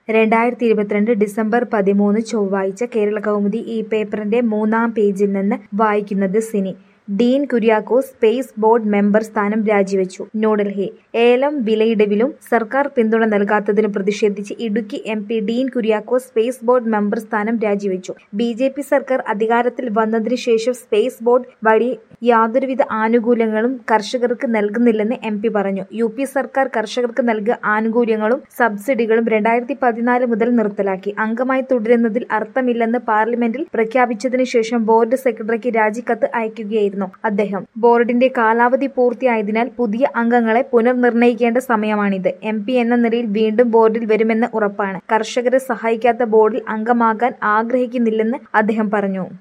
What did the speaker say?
രണ്ടായിരത്തി ഇരുപത്തിരണ്ട് ഡിസംബർ പതിമൂന്ന് ചൊവ്വാഴ്ച കേരളകൗമുദി ഈ പേപ്പറിന്റെ മൂന്നാം പേജിൽ നിന്ന് വായിക്കുന്നത് സിനി Dean Kuriakose spices board member സ്ഥാനം രാജിവെച്ചു ന്യൂഡൽഹി ഏലം വിലയിടിവിലും സർക്കാർ പിന്തുണ നൽകാത്തതിന് പ്രതിഷേധിച്ച് Idukki M P Dean Kuriakose spices board member സ്ഥാനം രാജിവെച്ചു ബി ജെ പി സർക്കാർ അധികാരത്തിൽ വന്നതിന് ശേഷം സ്പേസ് ബോർഡ് വഴി യാതൊരുവിധ ആനുകൂല്യങ്ങളും കർഷകർക്ക് നൽകുന്നില്ലെന്ന് എം പി പറഞ്ഞു യു പി സർക്കാർ കർഷകർക്ക് നൽകിയ ആനുകൂല്യങ്ങളും സബ്സിഡികളും രണ്ടായിരത്തി പതിനാല് മുതൽ നിർത്തലാക്കി അംഗമായി തുടരുന്നതിൽ അർത്ഥമില്ലെന്ന് പാർലമെന്റിൽ പ്രഖ്യാപിച്ചതിനു ശേഷം ബോർഡ് സെക്രട്ടറിക്ക് രാജിക്കത്ത് അയക്കുകയായിരുന്നു അദ്ദേഹം ബോർഡിന്റെ കാലാവധി പൂർത്തിയായതിനാൽ പുതിയ അംഗങ്ങളെ പുനർനിർണയിക്കേണ്ട സമയമാണിത് എം പി എന്ന നിലയിൽ വീണ്ടും ബോർഡിൽ വരുമെന്ന് ഉറപ്പാണ് കർഷകരെ സഹായിക്കാത്ത ബോർഡിൽ അംഗമാകാൻ ആഗ്രഹിക്കുന്നില്ലെന്ന് അദ്ദേഹം പറഞ്ഞു